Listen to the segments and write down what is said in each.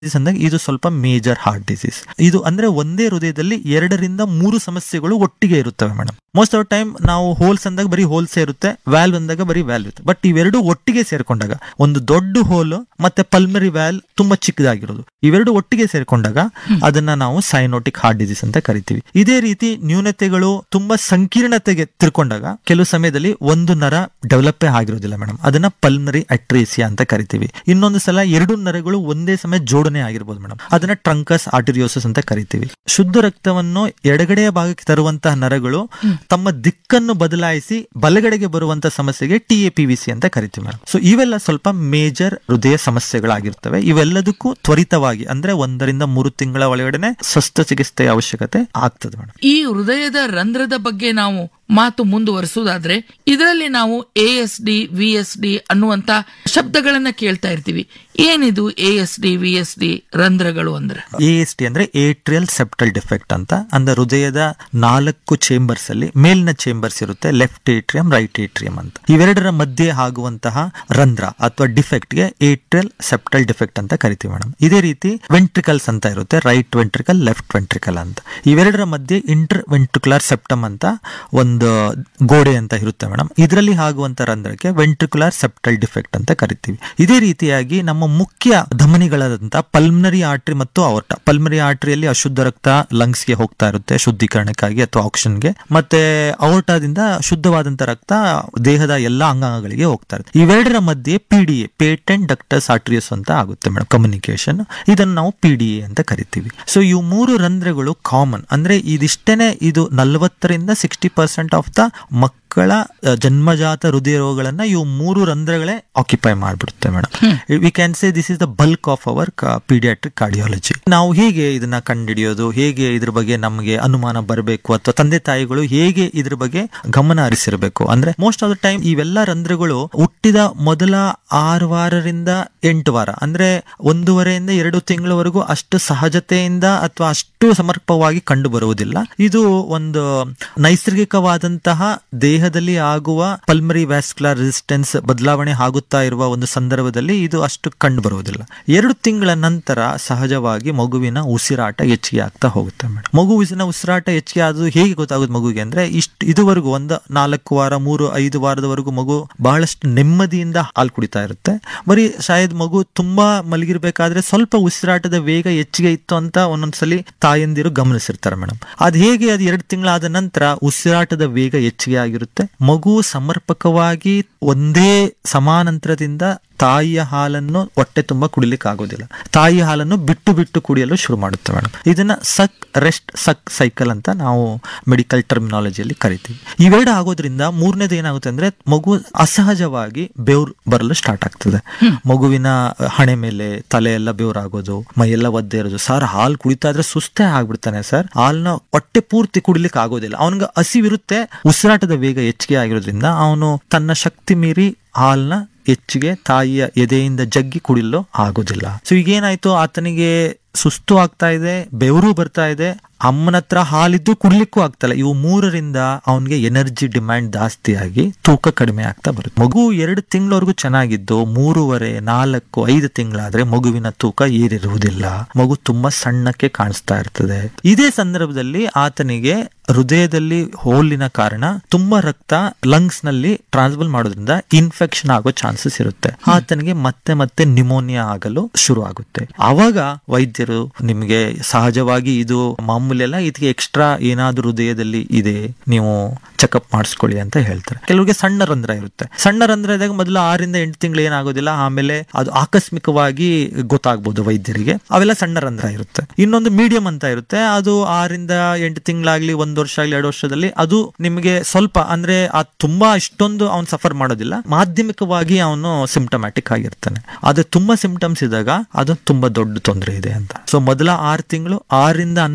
disease ಅಂದಾಗ ಇದು ಸ್ವಲ್ಪ ಮೇಜರ್ ಹಾರ್ಟ್ ಡಿಸೀಸ್ ಇದು ಅಂದ್ರೆ ಒಂದೇ ಹೃದಯದಲ್ಲಿ ಎರಡರಿಂದ ಮೂರು ಸಮಸ್ಯೆಗಳು ಒಟ್ಟಿಗೆ ಇರುತ್ತವೆ ಮೇಡಮ್ ಮೋಸ್ಟ್ ಆಫ್ ಟೈಮ್ ನಾವು ಹೋಲ್ಸ್ ಅಂದಾಗ ಬರೀ ಹೋಲ್ಸ್ ಇರುತ್ತೆ ವ್ಯಾಲ್ವ್ ಅಂದಾಗ ಬರೀ ವ್ಯಾಲ್ವ್ ಇರುತ್ತೆ ಬಟ್ ಇವೆರಡು ಒಟ್ಟಿಗೆ ಸೇರ್ಕೊಂಡಾಗ ಒಂದು ದೊಡ್ಡ ಹೋಲ್ ಮತ್ತೆ ಪಲ್ಮರಿ ವ್ಯಾಲ್ ತುಂಬಾ ಚಿಕ್ಕದಾಗಿರೋದು ಇವೆರಡು ಒಟ್ಟಿಗೆ ಸೇರ್ಕೊಂಡಾಗ ಅದನ್ನ ನಾವು ಸೈನೋಟಿಕ್ ಹಾರ್ಟ್ ಡಿಸೀಸ್ ಅಂತ ಕರಿತೀವಿ ಇದೇ ರೀತಿ ನ್ಯೂನತೆಗಳು ತುಂಬಾ ಸಂಕೀರ್ಣತೆಗೆ ತಿರ್ಕೊಂಡಾಗ ಕೆಲವು ಸಮಯದಲ್ಲಿ ಒಂದು ನರ ಡೆವಲಪೇ ಆಗಿರೋದಿಲ್ಲ ಮೇಡಮ್ ಅದನ್ನ ಪಲ್ಮರಿ ಅಟ್ರೇಸಿಯಾ ಅಂತ ಕರಿತೀವಿ ಇನ್ನೊಂದು ಸಲ ಎರಡು ನರಗಳು ಒಂದೇ ಸಮಯ ಜೋಡಣೆ ಆಗಿರ್ಬೋದು ಮೇಡಮ್ ಅದನ್ನ ಟ್ರಂಕಸ್ ಆರ್ಟಿರಿಯೋಸಿಸ್ ಅಂತ ಕರಿತೀವಿ ಶುದ್ಧ ರಕ್ತವನ್ನು ಎಡಗಡೆಯ ಭಾಗಕ್ಕೆ ತರುವಂತಹ ನರಗಳು ತಮ್ಮ ದಿಕ್ಕನ್ನು ಬದಲಾಯಿಸಿ ಬಲಗಡೆಗೆ ಬರುವಂತಹ ಸಮಸ್ಯೆಗೆ T A P V C ಅಂತ ಕರಿತೀವಿ ಮೇಡಮ್ ಸೊ ಇವೆಲ್ಲ ಸ್ವಲ್ಪ ಮೇಜರ್ ಹೃದಯ ಸಮಸ್ಯೆಗಳಾಗಿರ್ತವೆ ಇವೆಲ್ಲದಕ್ಕೂ ತ್ವರಿತವಾಗಿ ಅಂದ್ರೆ ಒಂದರಿಂದ ಮೂರು ತಿಂಗಳ ಒಳಗಡೆನೆ ಶಸ್ತ್ರಚಿಕಿತ್ಸೆಯ ಅವಶ್ಯಕತೆ ಆಗ್ತದೆ ಮೇಡಮ್ ಈ ಹೃದಯದ ರಂಧ್ರದ ಬಗ್ಗೆ ನಾವು ಮಾತು ಮುಂದುವರಿಸುವುದಾದ್ರೆ ಇದರಲ್ಲಿ ನಾವು A S D V S D ಅನ್ನುವಂತ ಶಬ್ದಗಳನ್ನ ಕೇಳ್ತಾ ಇರ್ತೀವಿ ಏನಿದು A S D V S D ರಂಧ್ರಗಳು ಅಂದ್ರೆ ಎ ಎಸ್ ಟಿ ಅಂದ್ರೆ ಏಟ್ರಿಯಲ್ ಸೆಪ್ಟಲ್ ಡಿಫೆಕ್ಟ್ ಅಂತ ಅಂದ್ರೆ ಹೃದಯದ ನಾಲ್ಕು ಚೇಂಬರ್ಸ್ ಅಲ್ಲಿ ಮೇಲಿನ ಚೇಂಬರ್ಸ್ ಇರುತ್ತೆ ಲೆಫ್ಟ್ ಏಟ್ರಿಯಂ ರೈಟ್ ಏಟ್ರಿಯಂ ಅಂತ ಇವೆರಡರ ಮಧ್ಯೆ ಆಗುವಂತಹ ರಂಧ್ರ ಅಥವಾ ಡಿಫೆಕ್ಟ್ ಗೆ ಏಟ್ರಿಯಲ್ ಸೆಪ್ಟಲ್ ಡಿಫೆಕ್ಟ್ ಅಂತ ಕರಿತೀವಿ ಮೇಡಮ್ ಇದೇ ರೀತಿ ವೆಂಟ್ರಿಕಲ್ಸ್ ಅಂತ ಇರುತ್ತೆ ರೈಟ್ ವೆಂಟ್ರಿಕಲ್ ಲೆಫ್ಟ್ ವೆಂಟ್ರಿಕಲ್ ಅಂತ ಇವೆರಡರ ಮಧ್ಯೆ ಇಂಟರ್ ವೆಂಟ್ರಿಕುಲರ್ ಸೆಪ್ಟಮ್ ಅಂತ ಒಂದು ಗೋಡೆ ಅಂತ ಇರುತ್ತೆ ಮೇಡಮ್ ಇದರಲ್ಲಿ ಆಗುವಂತ ರಂಧ್ರಕ್ಕೆ ವೆಂಟ್ರಿಕುಲರ್ ಸೆಪ್ಟಲ್ ಡಿಫೆಕ್ಟ್ ಅಂತ ಕರಿತೀವಿ ಇದೇ ರೀತಿಯಾಗಿ ನಮ್ಮ ಮುಖ್ಯ ಧಮನಿಗಳಾದಂತ ಪಲ್ಮನರಿ ಆರ್ಟ್ರಿ ಮತ್ತು ಅವರ್ಟ ಪಲ್ಮನರಿ ಆರ್ಟ್ರಿಯಲ್ಲಿ ಅಶುದ್ಧ ರಕ್ತ ಲಂಗ್ಸ್ ಗೆ ಹೋಗ್ತಾ ಇರುತ್ತೆ ಶುದ್ಧೀಕರಣಕ್ಕಾಗಿ ಅಥವಾ ಆಕ್ಸಿಜನ್ಗೆ ಮತ್ತೆ ಅವರ್ಟದಿಂದ ಶುದ್ಧವಾದಂತ ರಕ್ತ ದೇಹದ ಎಲ್ಲಾ ಅಂಗಾಂಗಗಳಿಗೆ ಹೋಗ್ತಾ ಇರುತ್ತೆ ಇವೆರಡರ ಮಧ್ಯೆ P D A patent ductus arteriosus ಅಂತ ಆಗುತ್ತೆ ಮೇಡಮ್ ಕಮ್ಯುನಿಕೇಶನ್ ಇದನ್ನು ನಾವು ಪಿ ಡಿ ಎ ಅಂತ ಕರಿತೀವಿ ಸೊ ಇವು ಮೂರು ರಂಧ್ರಗಳು ಕಾಮನ್ ಅಂದ್ರೆ ಇದಿಷ್ಟೇನೆ ಇದು ನಲವತ್ತರಿಂದ ಸಿಕ್ಸ್ಟಿ ಪರ್ಸೆಂಟ್ ಆಫ್ ದ ಮಕ್ಕಳ ಅಹ್, ಜನ್ಮಜಾತ ಹೃದಯ ರೋಗಗಳನ್ನ ಇವು ಮೂರು ರಂಧ್ರಗಳೇ ಆಕ್ಯುಪೈ ಮಾಡ್ಬಿಡುತ್ತೆ madam we can say this is the bulk of our paediatric cardiology ನಾವು ಹೇಗೆ ಇದನ್ನ ಕಂಡುಹಿಡಿಯೋದು ಹೇಗೆ ಇದ್ರ ಬಗ್ಗೆ ನಮಗೆ ಅನುಮಾನ ಬರಬೇಕು ಅಥವಾ ತಂದೆ ತಾಯಿಗಳು ಹೇಗೆ ಇದ್ರ ಬಗ್ಗೆ ಗಮನ ಹರಿಸಿರಬೇಕು ಅಂದ್ರೆ ಮೋಸ್ಟ್ ಆಫ್ ದ ಟೈಮ್ ಇವೆಲ್ಲ ರಂಧ್ರಗಳು ಹುಟ್ಟಿದ ಮೊದಲ ಆರು ವಾರರಿಂದ ಎಂಟು ವಾರ ಅಂದ್ರೆ ಒಂದೂವರೆಯಿಂದ ಎರಡು ತಿಂಗಳವರೆಗೂ ಅಷ್ಟು ಸಹಜತೆಯಿಂದ ಅಥವಾ ಅಷ್ಟು ಸಮರ್ಪಕವಾಗಿ ಕಂಡು ಬರುವುದಿಲ್ಲ ಇದು ಒಂದು ನೈಸರ್ಗಿಕವಾದಂತಹ ದೇಹದಲ್ಲಿ ಆಗುವ ಪಲ್ಮರಿ ವ್ಯಾಸ್ಕ್ಯುಲರ್ ರೆಸಿಸ್ಟೆನ್ಸ್ ಬದಲಾವಣೆ ಆಗುತ್ತಾ ಇರುವ ಒಂದು ಸಂದರ್ಭದಲ್ಲಿ ಇದು ಅಷ್ಟು ಕಂಡು ಬರುವುದಿಲ್ಲ ಎರಡು ತಿಂಗಳ ನಂತರ ಸಹಜವಾಗಿ ಮಗುವಿನ ಉಸಿರಾಟ ಹೆಚ್ಚಿಗೆ ಆಗ್ತಾ ಹೋಗುತ್ತೆ ಮೇಡಮ್ ಮಗುವಿನ ಉಸಿರಾಟ ಹೆಚ್ಚಿಗೆ ಆದು ಹೇಗೆ ಗೊತ್ತಾಗುತ್ತೆ ಮಗುವಿಗೆ ಅಂದ್ರೆ ಇಷ್ಟು ಇದುವರೆಗೂ ಒಂದು ನಾಲ್ಕು ವಾರ ಮೂರು ಐದು ವಾರದವರೆಗೂ ಮಗು ಬಹಳಷ್ಟು ನೆಮ್ಮದಿಯಿಂದ ಹಾಲು ಕುಡಿತಾ ಇರುತ್ತೆ ಬರೀ ಶಾಯದ್ ಮಗು ತುಂಬಾ ಮಲಗಿರ್ಬೇಕಾದ್ರೆ ಸ್ವಲ್ಪ ಉಸಿರಾಟದ ವೇಗ ಹೆಚ್ಚಿಗೆ ಇತ್ತು ಅಂತ ಒಂದೊಂದ್ಸಲಿ ತಾಯಂದಿರು ಗಮನಿಸಿರ್ತಾರೆ ಮೇಡಮ್ ಅದ್ ಹೇಗೆ ಅದು ಎರಡು ತಿಂಗಳಾದ ನಂತರ ಉಸಿರಾಟದ ವೇಗ ಹೆಚ್ಚಿಗೆ ಆಗಿರುತ್ತೆ ಮಗು ಸಮರ್ಪಕವಾಗಿ ಒಂದೇ ಸಮಾನಂತರದಿಂದ ತಾಯಿಯ ಹಾಲನ್ನು ಹೊಟ್ಟೆ ತುಂಬಾ ಕುಡಿಲಿಕ್ಕೆ ಆಗೋದಿಲ್ಲ ತಾಯಿ ಹಾಲನ್ನು ಬಿಟ್ಟು ಬಿಟ್ಟು ಕುಡಿಯಲು ಶುರು ಮಾಡುತ್ತೆ ಮೇಡಮ್ ಇದನ್ನ ಸಕ್ ರೆಸ್ಟ್ ಸಕ್ ಸೈಕಲ್ ಅಂತ ನಾವು ಮೆಡಿಕಲ್ ಟರ್ಮಿನಾಲಜಿಯಲ್ಲಿ ಕರಿತೀವಿ ಇವೆರಡು ಆಗೋದ್ರಿಂದ ಮೂರನೇದು ಏನಾಗುತ್ತೆ ಅಂದ್ರೆ ಮಗು ಅಸಹಜವಾಗಿ ಬೆವ್ರು ಬರಲು ಸ್ಟಾರ್ಟ್ ಆಗ್ತದೆ ಮಗುವಿನ ಹಣೆ ಮೇಲೆ ತಲೆ ಎಲ್ಲ ಬೆವರಾಗೋದು ಮೈಯೆಲ್ಲ ಒದ್ದೆ ಇರೋದು ಸರ್ ಹಾಲು ಕುಡಿತಾ ಇದ್ರೆ ಸುಸ್ತೇ ಆಗ್ಬಿಡ್ತಾನೆ ಸರ್ ಹಾಲ್ನ ಹೊಟ್ಟೆ ಪೂರ್ತಿ ಕುಡಿಲಿಕ್ಕೆ ಆಗೋದಿಲ್ಲ ಅವನಿಗೆ ಹಸಿವಿರುತ್ತೆ ಉಸಿರಾಟದ ವೇಗ ಹೆಚ್ಚಿಗೆ ಆಗಿರೋದ್ರಿಂದ ಅವನು ತನ್ನ ಶಕ್ತಿ ಮೀರಿ ಹಾಲ್ನ ಹೆಚ್ಚಿಗೆ ತಾಯಿಯ ಎದೆಯಿಂದ ಜಗ್ಗಿ ಕುಡಿಯಲು ಆಗೋದಿಲ್ಲ ಸೊ ಈಗೇನಾಯ್ತು ಆತನಿಗೆ ಸುಸ್ತು ಆಗ್ತಾ ಇದೆ ಬೆವರು ಬರ್ತಾ ಇದೆ ಅಮ್ಮನ ಹತ್ರ ಹಾಲಿದ್ದು ಕುಡ್ಲಿಕ್ಕೂ ಆಗ್ತಲ್ಲ ಇವು ಮೂರರಿಂದ ಅವನಿಗೆ ಎನರ್ಜಿ ಡಿಮ್ಯಾಂಡ್ ಜಾಸ್ತಿ ಆಗಿ ತೂಕ ಕಡಿಮೆ ಆಗ್ತಾ ಬರುತ್ತೆ ಮಗು ಎರಡು ತಿಂಗಳವರೆಗೂ ಚೆನ್ನಾಗಿದ್ದು ಮೂರುವರೆ ನಾಲ್ಕು ಐದು ತಿಂಗಳಾದ್ರೆ ಮಗುವಿನ ತೂಕ ಏರಿರುವುದಿಲ್ಲ ಮಗು ತುಂಬಾ ಸಣ್ಣಕ್ಕೆ ಕಾಣಿಸ್ತಾ ಇರ್ತದೆ ಇದೇ ಸಂದರ್ಭದಲ್ಲಿ ಆತನಿಗೆ ಹೃದಯದಲ್ಲಿ ಹೋಲಿನ ಕಾರಣ ತುಂಬಾ ರಕ್ತ ಲಂಗ್ಸ್ ನಲ್ಲಿ ಟ್ರಾನ್ಸ್ಫರ್ ಮಾಡೋದ್ರಿಂದ ಇನ್ಫೆಕ್ಷನ್ ಆಗೋ ಚಾನ್ಸಸ್ ಇರುತ್ತೆ ಆತನಿಗೆ ಮತ್ತೆ ಮತ್ತೆ ನಿಮೋನಿಯಾ ಆಗಲು ಶುರು ಆಗುತ್ತೆ ಅವಾಗ ವೈದ್ಯರು ನಿಮಗೆ ಸಹಜವಾಗಿ ಇದು ಮಾಮೂಲಿ ಅಲ್ಲ ಇದಕ್ಕೆ ಎಕ್ಸ್ಟ್ರಾ ಏನಾದ್ರೂ ಹೃದಯದಲ್ಲಿ ಇದೆ ನೀವು ಚೆಕಪ್ ಮಾಡಿಸ್ಕೊಳ್ಳಿ ಅಂತ ಹೇಳ್ತಾರೆ ಕೆಲವರಿಗೆ ಸಣ್ಣ ರಂಧ್ರ ಇರುತ್ತೆ ಸಣ್ಣ ರಂಧ್ರ ಇದ್ದಾಗ ಮೊದಲು ಆರಿಂದ ಎಂಟು ತಿಂಗಳು ಏನಾಗೋದಿಲ್ಲ ಆಮೇಲೆ ಅದು ಆಕಸ್ಮಿಕವಾಗಿ ಗೊತ್ತಾಗ್ಬೋದು ವೈದ್ಯರಿಗೆ ಅವೆಲ್ಲ ಸಣ್ಣ ರಂಧ್ರ ಇರುತ್ತೆ ಇನ್ನೊಂದು ಮೀಡಿಯಂ ಅಂತ ಇರುತ್ತೆ ಅದು ಆರಿಂದ ಎಂಟು ತಿಂಗಳಾಗ್ಲಿ ಒಂದ್ ವರ್ಷ ಆಗ್ಲಿ ಎರಡು ವರ್ಷದಲ್ಲಿ ಅದು ನಿಮಗೆ ಸ್ವಲ್ಪ ಅಂದ್ರೆ ಆ ತುಂಬಾ ಇಷ್ಟೊಂದು ಅವ್ನು ಸಫರ್ ಮಾಡೋದಿಲ್ಲ ಮಾಧ್ಯಮಿಕವಾಗಿ ಅವನು ಸಿಂಪ್ಟಮ್ಯಾಟಿಕ್ ಆಗಿರ್ತಾನೆ ಅದು ತುಂಬಾ ಸಿಂಪ್ಟಮ್ಸ್ ಇದ್ದಾಗ ಅದು ತುಂಬಾ ದೊಡ್ಡ ತೊಂದರೆ ಇದೆ ಅಂತ ಸೊ ಮೊದಲ ಆರು ತಿಂಗಳು ಆರಿಂದ ಹನ್ನೆರಡು ತಿಂಗಳು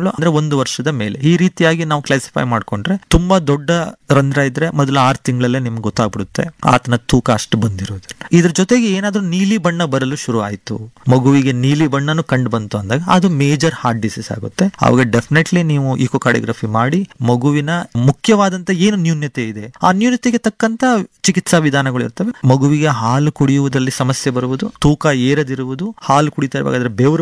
ತಿಂಗಳು ಅಂದ್ರೆ ಒಂದು ವರ್ಷದ ಮೇಲೆ ಈ ರೀತಿಯಾಗಿ ನಾವು ಕ್ಲಾಸಿಫೈ ಮಾಡ್ಕೊಂಡ್ರೆ ತುಂಬಾ ದೊಡ್ಡ ರಂಧ್ರ ಇದ್ರೆ ಮೊದಲು ಆರು ತಿಂಗಳಲ್ಲೇ ನಿಮ್ಗೆ ಗೊತ್ತಾಗ್ಬಿಡುತ್ತೆ ಆತನ ತೂಕ ಅಷ್ಟು ಬಂದಿರೋದಿಲ್ಲ ಇದ್ರ ಜೊತೆಗೆ ಏನಾದ್ರೂ ನೀಲಿ ಬಣ್ಣ ಬರಲು ಶುರು ಆಯ್ತು ಮಗುವಿಗೆ ನೀಲಿ ಬಣ್ಣನು ಕಂಡು ಬಂತು ಅಂದಾಗ ಅದು ಮೇಜರ್ ಹಾರ್ಟ್ ಡಿಸೀಸ್ ಆಗುತ್ತೆ ಅವಾಗ ಡೆಫಿನೆಟ್ಲಿ ನೀವು ಇಕೋಕಾರ್ಡಿಯೋಗ್ರಫಿ ಮಾಡಿ ಮಗುವಿನ ಮುಖ್ಯವಾದಂತ ಏನು ನ್ಯೂನ್ಯತೆ ಇದೆ ಆ ನ್ಯೂನ್ಯತೆಗೆ ತಕ್ಕಂತ ಚಿಕಿತ್ಸಾ ವಿಧಾನಗಳು ಇರ್ತವೆ ಮಗುವಿಗೆ ಹಾಲು ಕುಡಿಯುವುದರಲ್ಲಿ ಸಮಸ್ಯೆ ಬರುವುದು ತೂಕ ಏರದಿರುವುದು ಹಾಲು ಕುಡಿತಾ ಇರುವಾಗ ಅದರ ಬೆವರು